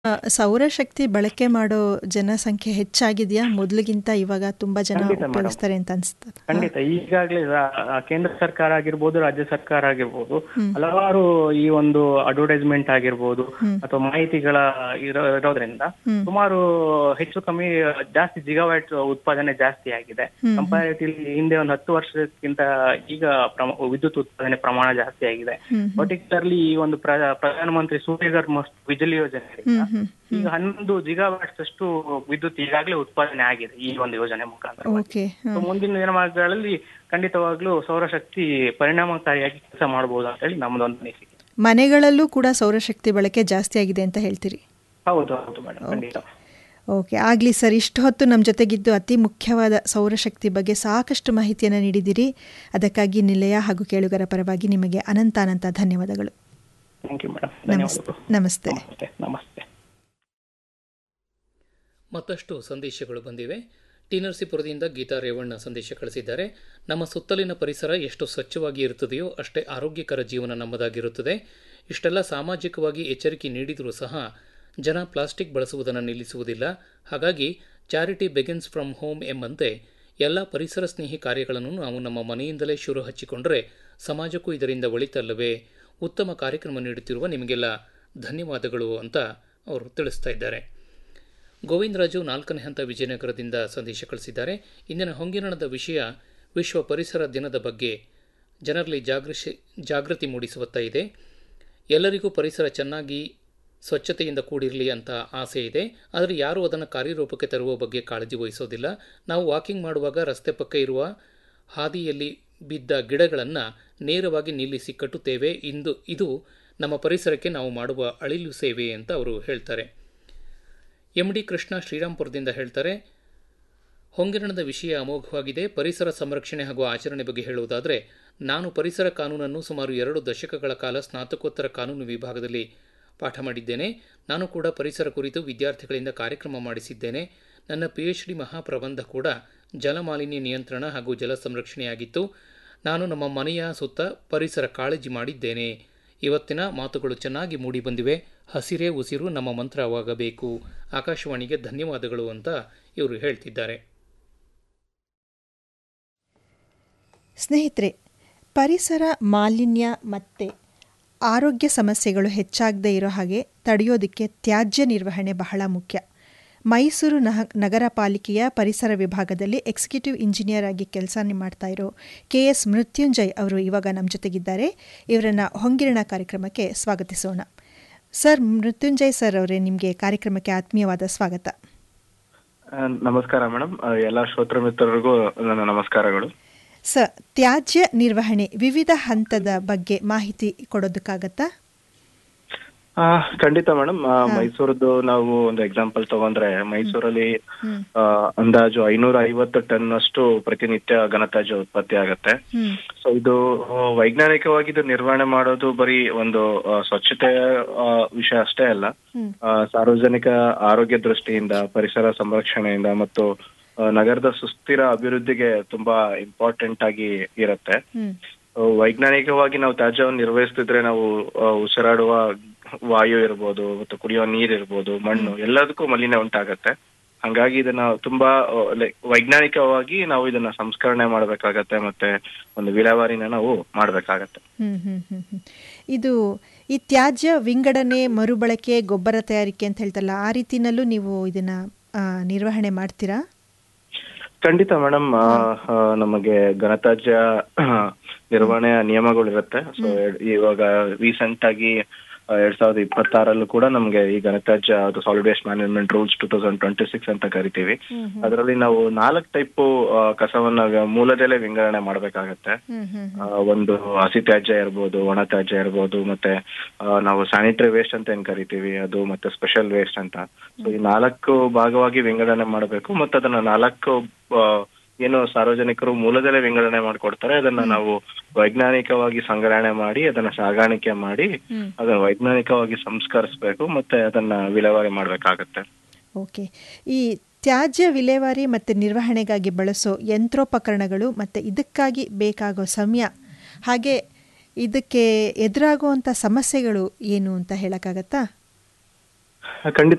ಆ, ಸೌರಶಕ್ತಿ ಬಳಕೆ ಮಾಡೋ ಜನಸಂಖ್ಯೆ ಹೆಚ್ಚಾಗಿದೆಯಾ ಮೊದಲಿಗಿಂತ ಇವಾಗ ತುಂಬಾ ಜನ ಖಂಡಿತ madam. ಉಪಯೋಗಿಸ್ತಾರೆ ಅಂತ ಅನ್ಸುತ್ತೆ ಖಂಡಿತ ಈಗಾಗಲೇ ಕೇಂದ್ರ ಸರ್ಕಾರ ಆಗಿರ್ಬೋದು ರಾಜ್ಯ ಸರ್ಕಾರ ಆಗಿರ್ಬೋದು ಹಲವಾರು ಈ ಒಂದು ಅಡ್ವರ್ಟೈಸ್ಮೆಂಟ್ ಆಗಿರ್ಬೋದು ಅಥವಾ ಮಾಹಿತಿಗಳ ಇರೋ ಇರೋದ್ರಿಂದ ಸುಮಾರು ಹೆಚ್ಚು ಕಮ್ಮಿ ಜಾಸ್ತಿ ಜಿಗಾವ್ಯಾಟ್ ಉತ್ಪಾದನೆ ಜಾಸ್ತಿ ಆಗಿದೆ ಕಂಪ್ಯಾರಿಟಿವ್ಲಿ ಹಿಂದೆ ಒಂದು ಹತ್ತು ವರ್ಷಕ್ಕಿಂತ ಈಗ ಪ್ರಮ- ವಿದ್ಯುತ್ ಉತ್ಪಾದನೆ ಪ್ರಮಾಣ ಜಾಸ್ತಿ ಆಗಿದೆ ಪರ್ಟಿಕ್ಯುಲರ್ಲಿ ಈ ಒಂದು ಪ್ರ- ಪ್ರಧಾನಮಂತ್ರಿ ಸೂರ್ಯಗರ್ ಮಸ್ತ್ ವಿಜಲ್ ಯೋಜನೆಯಿಂದ ಈಗ ಹನ್ನೊಂದು ಜಿಗಾವ್ಯಾಟ್ಸ್ ಅಷ್ಟು ವಿದ್ಯುತ್ ಈಗಾಗಲೇ ಉತ್ಪಾದನೆ ಆಗಿದೆ ಈ ಒಂದು ಯೋಜನೆ ಮುಖಾಂತರ ಓಕೆ So, ಮುಂದಿನ ದಿನಮಾನಗಳಲ್ಲಿ ಖಂಡಿತವಾಗ್ಲೂ ಸೌರಶಕ್ತಿ ಪರಿಣಾಮಕಾರಿಯಾಗಿ ಕೆಲಸ ಮಾಡಬಹುದು ಅಂತ ಹೇಳಿ ನಮ್ದೊಂದು ಅನಿಸಿಕೆ ಮನೆಗಳಲ್ಲೂ ಕೂಡ ಸೌರಶಕ್ತಿ ಬಳಕೆ ಜಾಸ್ತಿ ಆಗಿದೆ ಅಂತ ಹೇಳ್ತೀರಿ ಹೌದು ಹೌದು ಮೇಡಮ್ ಖಂಡಿತ ಓಕೆ ಆಗಲಿ ಸರ್ ಇಷ್ಟು ಹೊತ್ತು ನಮ್ಮ ಜೊತೆಗಿದ್ದು ಅತಿ ಮುಖ್ಯವಾದ ಸೌರಶಕ್ತಿ ಬಗ್ಗೆ ಸಾಕಷ್ಟು ಮಾಹಿತಿಯನ್ನು ನೀಡಿದ್ದೀರಿ ಅದಕ್ಕಾಗಿ ನಿಲಯ ಹಾಗೂ ಕೇಳುಗರ ಪರವಾಗಿ ನಿಮಗೆ ಅನಂತ ಅನಂತ ಧನ್ಯವಾದಗಳು ಥ್ಯಾಂಕ್ ಯು ಮೇಡಮ್ ನಮಸ್ತೆ ಧನ್ಯವಾದಗಳು ನಮಸ್ತೆ ನಮಸ್ತೆ ನಮಸ್ತೆ ಮತ್ತಷ್ಟು ಸಂದೇಶಗಳು ಬಂದಿವೆ ಟಿ ನರಸೀಪುರದಿಂದ ಗೀತಾ ರೇವಣ್ಣ ಸಂದೇಶ ಕಳಿಸಿದ್ದಾರೆ ನಮ್ಮ ಸುತ್ತಲಿನ ಪರಿಸರ ಎಷ್ಟು ಸ್ವಚ್ಛವಾಗಿ ಇರುತ್ತದೆಯೋ ಅಷ್ಟೇ ಆರೋಗ್ಯಕರ ಜೀವನ ನಮ್ಮದಾಗಿರುತ್ತದೆ ಇಷ್ಟೆಲ್ಲ ಸಾಮಾಜಿಕವಾಗಿ ಎಚ್ಚರಿಕೆ ನೀಡಿದರೂ ಸಹ ಜನ ಪ್ಲಾಸ್ಟಿಕ್ ಬಳಸುವುದನ್ನು ನಿಲ್ಲಿಸುವುದಿಲ್ಲ ಹಾಗಾಗಿ ಚಾರಿಟಿ ಬೆಗಿನ್ಸ್ ಫ್ರಮ್ ಹೋಮ್ ಎಂಬಂತೆ ಎಲ್ಲ ಪರಿಸರ ಸ್ನೇಹಿ ಕಾರ್ಯಗಳನ್ನು ನಾವು ನಮ್ಮ ಮನೆಯಿಂದಲೇ ಶುರು ಹಚ್ಚಿಕೊಂಡರೆ ಸಮಾಜಕ್ಕೂ ಇದರಿಂದ ಒಳಿತಲ್ಲವೇ ಉತ್ತಮ ಕಾರ್ಯಕ್ರಮ ನೀಡುತ್ತಿರುವ ನಿಮಗೆಲ್ಲ ಧನ್ಯವಾದಗಳು ಅಂತ ಅವರು ತಿಳಿಸ್ತಾ ಇದ್ದಾರೆ ಗೋವಿಂದರಾಜು ನಾಲ್ಕನೇ ಹಂತ ವಿಜಯನಗರದಿಂದ ಸಂದೇಶ ಕಳಿಸಿದ್ದಾರೆ ಇಂದಿನ ಹೊಂಗಿರಣದ ವಿಷಯ ವಿಶ್ವ ಪರಿಸರ ದಿನದ ಬಗ್ಗೆ ಜನರಲ್ಲಿ ಜಾಗೃತಿ ಜಾಗೃತಿ ಮೂಡಿಸುವತ್ತ ಇದೆ ಎಲ್ಲರಿಗೂ ಪರಿಸರ ಚೆನ್ನಾಗಿ ಸ್ವಚ್ಛತೆಯಿಂದ ಕೂಡಿರಲಿ ಅಂತ ಆಸೆ ಇದೆ ಆದರೆ ಯಾರೂ ಅದನ್ನು ಕಾರ್ಯರೂಪಕ್ಕೆ ತರುವ ಬಗ್ಗೆ ಕಾಳಜಿ ವಹಿಸೋದಿಲ್ಲ ನಾವು ವಾಕಿಂಗ್ ಮಾಡುವಾಗ ರಸ್ತೆ ಪಕ್ಕ ಇರುವ ಹಾದಿಯಲ್ಲಿ ಬಿದ್ದ ಗಿಡಗಳನ್ನು ನೇರವಾಗಿ ನಿಲ್ಲಿಸಿ ಕಟ್ಟುತ್ತೇವೆ ಇಂದು ಇದು ನಮ್ಮ ಪರಿಸರಕ್ಕೆ ನಾವು ಮಾಡುವ ಅಳಿಲು ಸೇವೆ ಅಂತ ಅವರು ಹೇಳ್ತಾರೆ ಎಂ ಡಿ ಕೃಷ್ಣ ಶ್ರೀರಾಂಪುರದಿಂದ ಹೇಳ್ತಾರೆ ಹೊಂಗಿರಣದ ವಿಷಯ ಅಮೋಘವಾಗಿದೆ ಪರಿಸರ ಸಂರಕ್ಷಣೆ ಹಾಗೂ ಆಚರಣೆ ಬಗ್ಗೆ ಹೇಳುವುದಾದರೆ ನಾನು ಪರಿಸರ ಕಾನೂನನ್ನು ಸುಮಾರು ಎರಡು ದಶಕಗಳ ಕಾಲ ಸ್ನಾತಕೋತ್ತರ ಕಾನೂನು ವಿಭಾಗದಲ್ಲಿ ಪಾಠ ಮಾಡಿದ್ದೇನೆ ನಾನು ಕೂಡ ಪರಿಸರ ಕುರಿತು ವಿದ್ಯಾರ್ಥಿಗಳಿಂದ ಕಾರ್ಯಕ್ರಮ ಮಾಡಿಸಿದ್ದೇನೆ ನನ್ನ ಪಿ ಎಚ್ ಡಿ ಮಹಾಪ್ರಬಂಧ ಕೂಡ ಜಲಮಾಲಿನ್ಯ ನಿಯಂತ್ರಣ ಹಾಗೂ ಜಲ ಸಂರಕ್ಷಣೆಯಾಗಿತ್ತು ನಾನು ನಮ್ಮ ಮನೆಯ ಸುತ್ತ ಪರಿಸರ ಕಾಳಜಿ ಮಾಡಿದ್ದೇನೆ ಇವತ್ತಿನ ಮಾತುಗಳು ಚೆನ್ನಾಗಿ ಮೂಡಿಬಂದಿವೆ ಹಸಿರೇ ಉಸಿರು ನಮ್ಮ ಮಂತ್ರವಾಗಬೇಕು ಆಕಾಶವಾಣಿಗೆ ಧನ್ಯವಾದಗಳು ಅಂತ ಇವರು ಹೇಳ್ತಿದ್ದಾರೆ ಸ್ನೇಹಿತರೆ ಪರಿಸರ ಮಾಲಿನ್ಯ ಮತ್ತು ಆರೋಗ್ಯ ಸಮಸ್ಯೆಗಳು ಹೆಚ್ಚಾಗದೇ ಇರೋ ಹಾಗೆ ತಡೆಯೋದಕ್ಕೆ ತ್ಯಾಜ್ಯ ನಿರ್ವಹಣೆ ಬಹಳ ಮುಖ್ಯ ಮೈಸೂರು ನಹ ನಗರ ಪಾಲಿಕೆಯ ಪರಿಸರ ವಿಭಾಗದಲ್ಲಿ ಎಕ್ಸಿಕ್ಯೂಟಿವ್ ಇಂಜಿನಿಯರ್ ಆಗಿ ಕೆಲಸ ಮಾಡ್ತಾ ಇರೋ ಕೆ ಎಸ್ ಮೃತ್ಯುಂಜಯ್ ಅವರು ಇವಾಗ ನಮ್ಮ ಜೊತೆಗಿದ್ದಾರೆ ಇವರನ್ನು ಹೊಂಗಿರಣ ಕಾರ್ಯಕ್ರಮಕ್ಕೆ ಸ್ವಾಗತಿಸೋಣ ಸರ್ ಮೃತ್ಯುಂಜಯ್ ಸರ್ ಅವರೇ ನಿಮಗೆ ಕಾರ್ಯಕ್ರಮಕ್ಕೆ ಆತ್ಮೀಯವಾದ ಸ್ವಾಗತ ಆ, ನಮಸ್ಕಾರ ಮೇಡಮ್ ಆ, ಎಲ್ಲ ಶ್ರೋತೃ ಮಿತ್ರರಿಗೂ ನನ್ನ ನಮಸ್ಕಾರಗಳು ಸ ತ್ಯಾಜ್ಯ ನಿರ್ವಹಣೆ ವಿವಿಧ ಹಂತದ ಬಗ್ಗೆ ಮಾಹಿತಿ ಕೊಡೋದಕ್ಕಾಗತ್ತಾ ಆ, ಖಂಡಿತ ಮೇಡಮ್ ಮೈಸೂರದ್ದು ನಾವು ಒಂದು ಎಕ್ಸಾಂಪಲ್ ತಗೊಂಡ್ರೆ ಮೈಸೂರಲ್ಲಿ ಆ, ಅಂದಾಜು ಐನೂರ ಐವತ್ತು ಟನ್ ಅಷ್ಟು ಪ್ರತಿನಿತ್ಯ ಘನತ್ಯಾಜ್ಯ ಉತ್ಪತ್ತಿ ಆಗತ್ತೆ ಹ್ಮ್ ಸೊ ಇದು ಆ, ವೈಜ್ಞಾನಿಕವಾಗಿ ಇದು ನಿರ್ವಹಣೆ ಮಾಡೋದು ಬರೀ ಒಂದು ಆ, ಸ್ವಚ್ಛತೆಯ ಆ, ವಿಷಯ ಅಷ್ಟೇ ಅಲ್ಲ ಹ್ಮ್. ಆ, ಸಾರ್ವಜನಿಕ ಆರೋಗ್ಯ ದೃಷ್ಟಿಯಿಂದ ಪರಿಸರ ಸಂರಕ್ಷಣೆಯಿಂದ ಮತ್ತು ಆ, ನಗರದ ಸುಸ್ಥಿರ ಅಭಿವೃದ್ಧಿಗೆ ತುಂಬಾ ಇಂಪಾರ್ಟೆಂಟ್ ಆಗಿ ಇರುತ್ತೆ ಹ್ಮ್ ಆ, ವೈಜ್ಞಾನಿಕವಾಗಿ ನಾವು ತ್ಯಾಜ್ಯವನ್ನು ನಿರ್ವಹಿಸ್ತಿದ್ರೆ ನಾವು ಆ, ಉಸಿರಾಡುವ ವಾಯು ಇರ್ಬೋದು ಮತ್ತು ಕುಡಿಯುವ ನೀರ್ ಇರ್ಬೋದು ಮಣ್ಣು ಎಲ್ಲದಕ್ಕೂ ಮಲಿನ ಉಂಟಾಗತ್ತೆ ಹಂಗಾಗಿ ಇದನ್ನ ತುಂಬಾ ಆ, like ವೈಜ್ಞಾನಿಕವಾಗಿ ನಾವು ಇದನ್ನ ಸಂಸ್ಕರಣೆ ಮಾಡ್ಬೇಕಾಗತ್ತೆ ಮತ್ತೆ ಒಂದು ವಿಲೇವಾರಿನ ನಾವು ಮಾಡ್ಬೇಕಾಗತ್ತೆ ಹ್ಮ್ ಹ್ಮ್ ಹ್ಮ್ ಹ್ಮ್. ಇದು ಈ ತ್ಯಾಜ್ಯ ವಿಂಗಡಣೆ ಮರುಬಳಕೆ ಗೊಬ್ಬರ ತಯಾರಿಕೆ ಅಂತ ಹೇಳ್ತಾರಲ್ಲ ಆ ರೀತಿನಲ್ಲೂ ನೀವು ಇದನ್ನ ಆ, ನಿರ್ವಹಣೆ ಮಾಡ್ತೀರಾ ಖಂಡಿತ ಮೇಡಮ್ ನಮಗೆ ಘನತ್ಯಾಜ್ಯ ನಿರ್ವಹಣೆಯ ನಿಯಮಗಳಿರುತ್ತೆ ಸೊ ಇವಾಗ ರೀಸೆಂಟ್ ಆಗಿ ಆ, ಎರಡ್ ಸಾವಿರದ ಇಪ್ಪತ್ತಾರಲ್ಲೂ ಕೂಡ ನಮಗೆ ಈ ಘನತ್ಯಾಜ್ಯ ಅದು solid waste management rules two thousand twenty six ಅಂತ ಕರಿತೀವಿ ಅದರಲ್ಲಿ ನಾವು ನಾಲ್ಕು ಟೈಪ್ ಕಸವನ್ನ ವ- ಮೂಲದಲ್ಲೇ ವಿಂಗಡಣೆ ಮಾಡ್ಬೇಕಾಗತ್ತೆ ಹ್ಮ್ ಹ್ಮ್ ಆ, ಒಂದು ಹಸಿ ತ್ಯಾಜ್ಯ ಇರ್ಬೋದು ಒಣ ತ್ಯಾಜ್ಯ ಇರ್ಬೋದು ಮತ್ತೆ ಆ, ನಾವು ಸ್ಯಾನಿಟರಿ ವೇಸ್ಟ್ ಅಂತ ಏನ್ ಕರಿತೀವಿ ಅದು ಮತ್ತೆ ಸ್ಪೆಷಲ್ ವೇಸ್ಟ್ ಅಂತ ಸೊ ಈ ನಾಲ್ಕು ಭಾಗವಾಗಿ ವಿಂಗಡಣೆ ಮಾಡಬೇಕು ಮತ್ತೆ ಅದನ್ನ ನಾಲ್ಕು ಆ, ಏನು ಸಾರ್ವಜನಿಕರು ಮೂಲದಲ್ಲೇ ವಿಂಗಡಣೆ ಮಾಡಿಕೊಡ್ತಾರೆ ಅದನ್ನ ನಾವು ವೈಜ್ಞಾನಿಕವಾಗಿ ಸಂಗ್ರಹಣೆ ಮಾಡಿ ಅದನ್ನ ಸಾಗಾಣಿಕೆ ಮಾಡಿ ಅದನ್ನ ವೈಜ್ಞಾನಿಕವಾಗಿ ಸಂಸ್ಕರಿಸಬೇಕು ಮತ್ತೆ ಅದನ್ನ ವಿಲೇವಾರಿ ಮಾಡ್ಬೇಕಾಗತ್ತೆ ಓಕೆ ಈ ತ್ಯಾಜ್ಯ ವಿಲೇವಾರಿ ಮತ್ತು ನಿರ್ವಹಣೆಗಾಗಿ ಬಳಸೋ ಯಂತ್ರೋಪಕರಣಗಳು ಮತ್ತು ಇದಕ್ಕಾಗಿ ಬೇಕಾಗೋ ಸಮಯ ಹಾಗೆ ಇದಕ್ಕೆ ಎದುರಾಗುವಂಥ ಸಮಸ್ಯೆಗಳು ಏನು ಅಂತ ಹೇಳೋಕ್ಕಾಗತ್ತಾ ಖಂಡಿತ